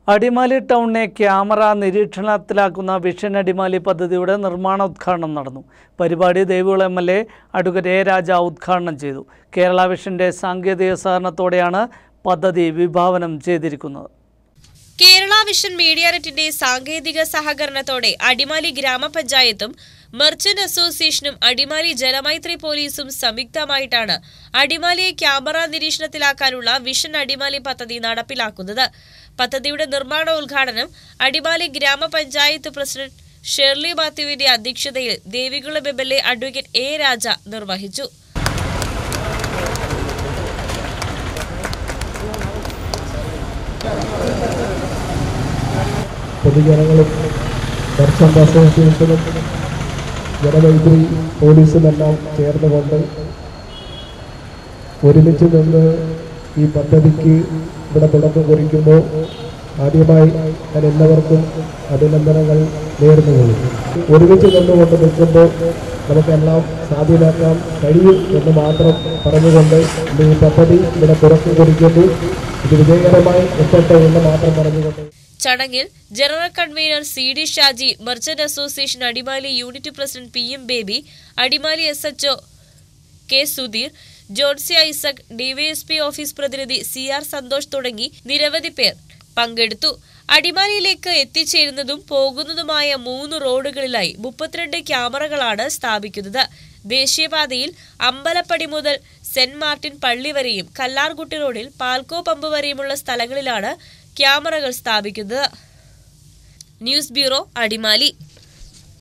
അടിമാലി ടൗണിനെ ക്യാമറ നിരീക്ഷണത്തിലാക്കുന്ന വിഷൻ അടിമാലി പദ്ധതിയുടെ നിർമ്മാണോദ്ഘാടനം നടന്നു പരിപാടി Devikulam M L A advocate A Raja ഉദ്ഘാടനം ചെയ്തു കേരള വിഷന്റെ സാങ്കേതിക സഹകരണത്തോടെയാണ് പദ്ധതി വിഭാവനം ചെയ്തിരിക്കുന്നത് കേരള വിഷൻ മീഡിയ നെറ്റിന്റെ സാങ്കേതിക സഹകരണത്തോടെ അടിമാലി ഗ്രാമപഞ്ചായത്തും മെർച്ചന്റ് അസോസിയേഷനും അടിമാലി ജനമൈത്രി പോലീസും സംയുക്തമായിട്ടാണ് അടിമാലിയെ ക്യാമറ നിരീക്ഷണത്തിലാക്കാനുള്ള വിഷൻ അടിമാലി പദ്ധതി നടപ്പിലാക്കുന്നത് പദ്ധതിയുടെ നിർമ്മാണോദ്ഘാടനം അടിമാലി ഗ്രാമപഞ്ചായത്ത് പ്രസിഡന്റ് ഷെർലി മാത്യുവിന്റെ അധ്യക്ഷതയിൽ Devikulam M L A advocate A Raja നിർവഹിച്ചു പൊതുജനങ്ങളും മർച്ചന്റ് അസോസിയേഷനും ജനമൈത്രി പോലീസുമെല്ലാം ചേർന്നുകൊണ്ട് ഒരുമിച്ച് നിന്ന് ഈ പദ്ധതിക്ക് ഇവിടെ തുടക്കം കുറിക്കുമ്പോൾ ആദ്യമായി ഞാൻ എല്ലാവർക്കും അഭിനന്ദനങ്ങൾ നേർന്നു കൊള്ളുന്നു ഒരുമിച്ച് നിന്നുകൊണ്ട് നിൽക്കുമ്പോൾ നമുക്കെല്ലാം സാധ്യമാക്കാൻ കഴിയും എന്ന് മാത്രം പറഞ്ഞുകൊണ്ട് ഇന്ന് ഈ പദ്ധതി ഇവിടെ തുടക്കം കുറിക്കുന്നു ഇത് വിജയകരമായി എത്തട്ടെ എന്ന് മാത്രം പറഞ്ഞുകൊണ്ട് ചടങ്ങിൽ general convener C D Shaji merchant association Adimali unit president P M Baby Adimali S HO K Sudheer Johnsy Isaac DYSP office പ്രതിനിധി സി ആർ സന്തോഷ് തുടങ്ങി നിരവധി പേർ പങ്കെടുത്തു അടിമാലിയിലേക്ക് എത്തിച്ചേരുന്നതും പോകുന്നതുമായ മൂന്ന് റോഡുകളിലായി മുപ്പത്തിരണ്ട് ക്യാമറകളാണ് സ്ഥാപിക്കുന്നത് ദേശീയപാതയിൽ അമ്പലപ്പടി മുതൽ സെന്റ് മാർട്ടിൻ പള്ളി വരെയും കല്ലാർകുട്ടി റോഡിൽ പാൽക്കോ പമ്പ് വരെയുമുള്ള സ്ഥലങ്ങളിലാണ് ക്യാമറകൾ സ്ഥാപിക്കുന്നത് ന്യൂസ് ബ്യൂറോ അടിമാലി